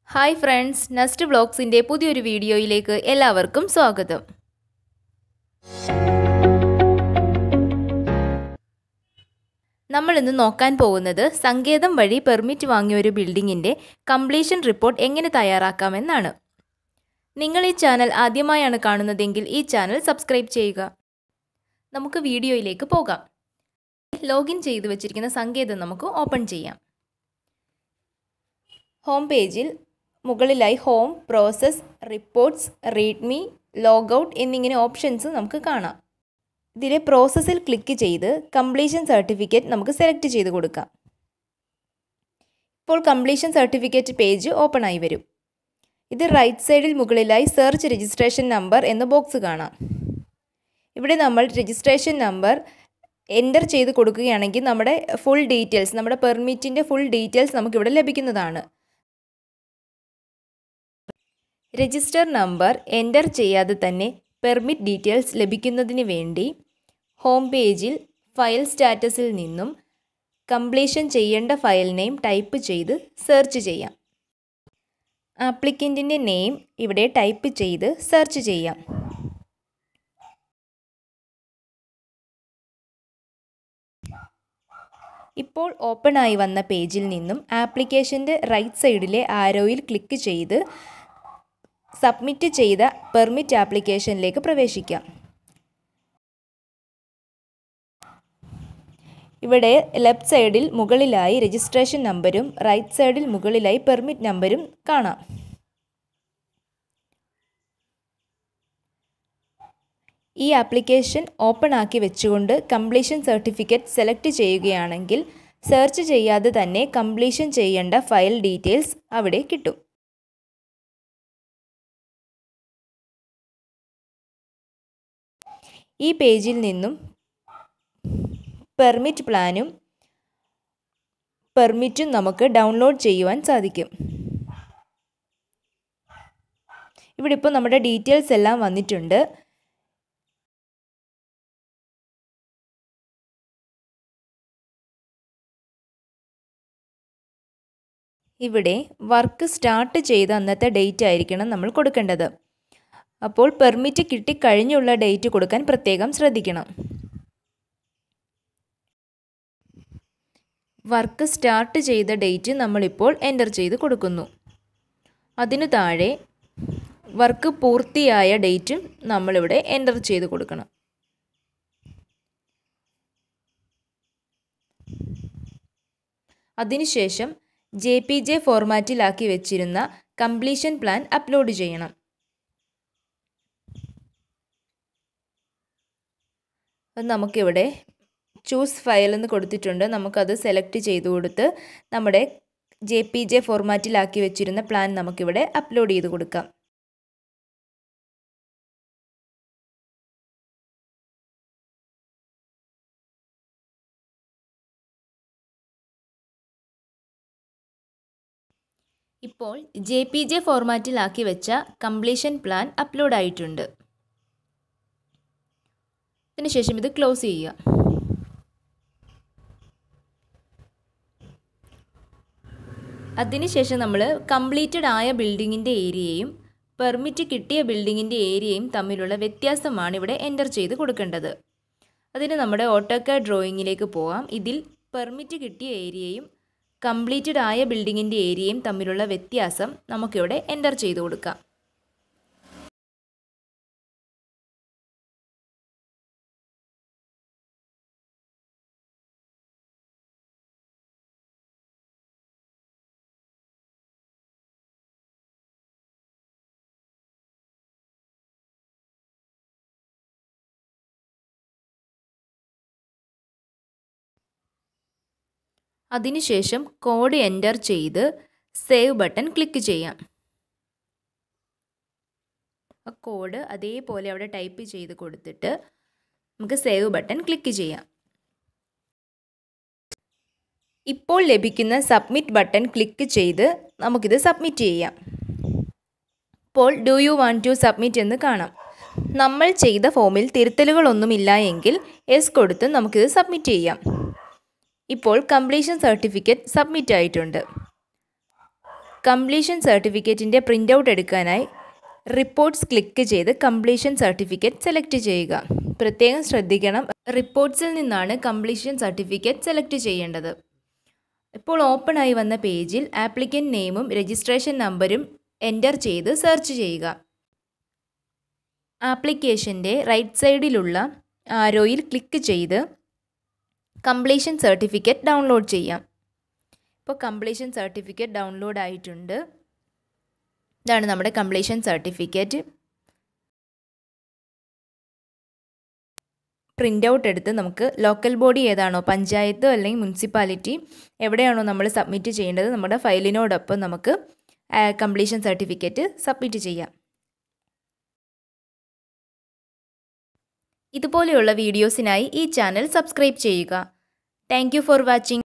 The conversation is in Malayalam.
ഹായ് ഫ്രണ്ട്സ് നെസ്റ്റ് വ്ളോഗ്സിൻ്റെ പുതിയൊരു വീഡിയോയിലേക്ക് എല്ലാവർക്കും സ്വാഗതം നമ്മൾ ഇന്ന് നോക്കാൻ പോകുന്നത് സങ്കേതം വഴി പെർമിറ്റ് വാങ്ങിയ ഒരു ബിൽഡിങ്ങിൻ്റെ കംപ്ലീഷൻ റിപ്പോർട്ട് എങ്ങനെ തയ്യാറാക്കാമെന്നാണ് നിങ്ങൾ ഈ ചാനൽ ആദ്യമായാണ് കാണുന്നതെങ്കിൽ ഈ ചാനൽ സബ്സ്ക്രൈബ് ചെയ്യുക നമുക്ക് വീഡിയോയിലേക്ക് പോകാം ലോഗിൻ ചെയ്തു വെച്ചിരിക്കുന്ന സങ്കേതം നമുക്ക് ഓപ്പൺ ചെയ്യാം ഹോം പേജിൽ മുകളിലായി home process reports readme logout എന്നിങ്ങനെ ഓപ്ഷൻസ് നമുക്ക് കാണാം ഇതിലെ പ്രോസസ്സിൽ ക്ലിക്ക് ചെയ്ത് കംപ്ലീഷൻ സർട്ടിഫിക്കറ്റ് നമുക്ക് സെലക്ട് ചെയ്ത് കൊടുക്കാം ഇപ്പോൾ കംപ്ലീഷൻ സർട്ടിഫിക്കറ്റ് പേജ് ഓപ്പൺ ആയി വരും ഇത് റൈറ്റ് സൈഡിൽ മുകളിലായി സെർച്ച് രജിസ്ട്രേഷൻ നമ്പർ എന്ന ബോക്സ് കാണാം ഇവിടെ നമ്മൾ രജിസ്ട്രേഷൻ നമ്പർ എൻ്റർ ചെയ്ത് കൊടുക്കുകയാണെങ്കിൽ നമ്മുടെ ഫുൾ ഡീറ്റെയിൽസ് നമ്മുടെ പെർമിറ്റിൻ്റെ ഫുൾ ഡീറ്റെയിൽസ് നമുക്കിവിടെ ലഭിക്കുന്നതാണ് രജിസ്റ്റർ നമ്പർ എൻ്റർ ചെയ്യാതെ തന്നെ പെർമിറ്റ് ഡീറ്റെയിൽസ് ലഭിക്കുന്നതിന് വേണ്ടി ഹോം പേജിൽ ഫയൽ സ്റ്റാറ്റസിൽ നിന്നും കംപ്ലീഷൻ ചെയ്യേണ്ട ഫയൽ നെയിം ടൈപ്പ് ചെയ്ത് സെർച്ച് ചെയ്യാം ആപ്ലിക്കൻറ്റിൻ്റെ നെയിം ഇവിടെ ടൈപ്പ് ചെയ്ത് സെർച്ച് ചെയ്യാം ഇപ്പോൾ ഓപ്പൺ ആയി വന്ന പേജിൽ നിന്നും ആപ്ലിക്കേഷൻ്റെ റൈറ്റ് സൈഡിലെ ആരോയിൽ ക്ലിക്ക് ചെയ്ത് സബ്മിറ്റ് ചെയ്ത പെർമിറ്റ് ആപ്ലിക്കേഷനിലേക്ക് പ്രവേശിക്കാം ഇവിടെ ലെഫ്റ്റ് സൈഡിൽ മുകളിലായി രജിസ്ട്രേഷൻ നമ്പരും റൈറ്റ് സൈഡിൽ മുകളിലായി പെർമിറ്റ് നമ്പരും കാണാം ഈ ആപ്ലിക്കേഷൻ ഓപ്പൺ ആക്കി വെച്ചുകൊണ്ട് കംപ്ലീഷൻ സർട്ടിഫിക്കറ്റ് സെലക്ട് ചെയ്യുകയാണെങ്കിൽ സെർച്ച് ചെയ്യാതെ തന്നെ കംപ്ലീഷൻ ചെയ്യേണ്ട ഫയൽ ഡീറ്റെയിൽസ് അവിടെ കിട്ടും ഈ പേജിൽ നിന്നും പെർമിറ്റ് പ്ലാനും പെർമിറ്റും നമുക്ക് ഡൗൺലോഡ് ചെയ്യുവാൻ സാധിക്കും ഇവിടെ ഇപ്പോൾ നമ്മുടെ ഡീറ്റെയിൽസ് എല്ലാം വന്നിട്ടുണ്ട് ഇവിടെ വർക്ക് സ്റ്റാർട്ട് ചെയ്ത അന്നത്തെ ഡേറ്റ് ആയിരിക്കണം നമ്മൾ കൊടുക്കേണ്ടത് അപ്പോൾ പെർമിറ്റ് കിട്ടിക്കഴിഞ്ഞുള്ള ഡേറ്റ് കൊടുക്കാൻ പ്രത്യേകം ശ്രദ്ധിക്കണം വർക്ക് സ്റ്റാർട്ട് ചെയ്ത ഡേറ്റ് നമ്മളിപ്പോൾ എൻ്റർ ചെയ്ത് കൊടുക്കുന്നു അതിനു താഴെ വർക്ക് പൂർത്തിയായ ഡേറ്റും നമ്മളിവിടെ എൻ്റർ ചെയ്ത് കൊടുക്കണം അതിനുശേഷം ജെ പി ജെ ഫോർമാറ്റിലാക്കി വെച്ചിരുന്ന കംപ്ലീഷൻ പ്ലാൻ അപ്ലോഡ് ചെയ്യണം നമുക്കിവിടെ ചൂസ് ഫയൽ എന്ന് കൊടുത്തിട്ടുണ്ട് നമുക്കത് സെലക്ട് ചെയ്ത് കൊടുത്ത് നമ്മുടെ ജെ പി ജെ ഫോർമാറ്റിലാക്കി വെച്ചിരുന്ന പ്ലാൻ നമുക്കിവിടെ അപ്ലോഡ് ചെയ്ത് കൊടുക്കാം ഇപ്പോൾ ജെ പി ജെ ഫോർമാറ്റിലാക്കി വെച്ച കംപ്ലീഷൻ പ്ലാൻ അപ്ലോഡ് ആയിട്ടുണ്ട് അതിനുശേഷം ഇത് ക്ലോസ് ചെയ്യുക അതിനുശേഷം നമ്മൾ കംപ്ലീറ്റഡ് ആയ ബിൽഡിങ്ങിൻ്റെ ഏരിയയും പെർമിറ്റ് കിട്ടിയ ബിൽഡിങ്ങിൻ്റെ ഏരിയയും തമ്മിലുള്ള വ്യത്യാസമാണ് ഇവിടെ എൻ്റർ ചെയ്ത് കൊടുക്കേണ്ടത് അതിന് നമ്മുടെ ഓട്ടോക്കാ ഡ്രോയിങ്ങിലേക്ക് പോകാം ഇതിൽ പെർമിറ്റ് കിട്ടിയ ഏരിയയും കംപ്ലീറ്റഡ് ആയ ബിൽഡിങ്ങിൻ്റെ ഏരിയയും തമ്മിലുള്ള വ്യത്യാസം നമുക്കിവിടെ എൻ്റർ ചെയ്ത് കൊടുക്കാം അതിനുശേഷം കോഡ് എൻ്റർ ചെയ്ത് സേവ് ബട്ടൺ ക്ലിക്ക് ചെയ്യാം ആ കോഡ് അതേപോലെ അവിടെ ടൈപ്പ് ചെയ്ത് കൊടുത്തിട്ട് നമുക്ക് സേവ് ബട്ടൺ ക്ലിക്ക് ചെയ്യാം ഇപ്പോൾ ലഭിക്കുന്ന സബ്മിറ്റ് ബട്ടൺ ക്ലിക്ക് ചെയ്ത് നമുക്കിത് സബ്മിറ്റ് ചെയ്യാം ഇപ്പോൾ do you want to submit എന്ന് കാണാം നമ്മൾ ചെയ്ത ഫോമിൽ തിരുത്തലുകളൊന്നുമില്ല എങ്കിൽ എസ് കൊടുത്ത് നമുക്കിത് സബ്മിറ്റ് ചെയ്യാം ഇപ്പോൾ കംപ്ലീഷൻ സർട്ടിഫിക്കറ്റ് സബ്മിറ്റ് ആയിട്ടുണ്ട് കംപ്ലീഷൻ സർട്ടിഫിക്കറ്റിൻ്റെ പ്രിൻ്റ് ഔട്ട് എടുക്കാനായി റിപ്പോർട്ട്സ് ക്ലിക്ക് ചെയ്ത് കംപ്ലീഷൻ സർട്ടിഫിക്കറ്റ് സെലക്ട് ചെയ്യുക പ്രത്യേകം ശ്രദ്ധിക്കണം റിപ്പോർട്ട്സിൽ നിന്നാണ് കംപ്ലീഷൻ സർട്ടിഫിക്കറ്റ് സെലക്ട് ചെയ്യേണ്ടത് ഇപ്പോൾ ഓപ്പൺ ആയി വന്ന പേജിൽ ആപ്ലിക്കൻ്റ് നെയിമും രജിസ്ട്രേഷൻ നമ്പരും എൻ്റർ ചെയ്ത് സെർച്ച് ചെയ്യുക ആപ്ലിക്കേഷൻ്റെ റൈറ്റ് സൈഡിലുള്ള ആരോയിൽ ക്ലിക്ക് ചെയ്ത് കംപ്ലീഷൻ സർട്ടിഫിക്കറ്റ് ഡൗൺലോഡ് ചെയ്യാം ഇപ്പോൾ കംപ്ലീഷൻ സർട്ടിഫിക്കറ്റ് ഡൗൺലോഡ് ആയിട്ടുണ്ട് ഇതാണ് നമ്മുടെ കംപ്ലീഷൻ സർട്ടിഫിക്കറ്റ് പ്രിൻ്റ് ഔട്ട് എടുത്ത് നമുക്ക് ലോക്കൽ ബോഡി ഏതാണോ പഞ്ചായത്ത് അല്ലെങ്കിൽ മുനിസിപ്പാലിറ്റി എവിടെയാണോ നമ്മൾ സബ്മിറ്റ് ചെയ്യേണ്ടത് നമ്മുടെ ഫയലിനോടൊപ്പം നമുക്ക് കംപ്ലീഷൻ സർട്ടിഫിക്കറ്റ് സബ്മിറ്റ് ചെയ്യാം ഇതുപോലെയുള്ള വീഡിയോസിനായി ഈ ചാനൽ സബ്സ്ക്രൈബ് ചെയ്യുക താങ്ക് ഫോർ വാച്ചിങ്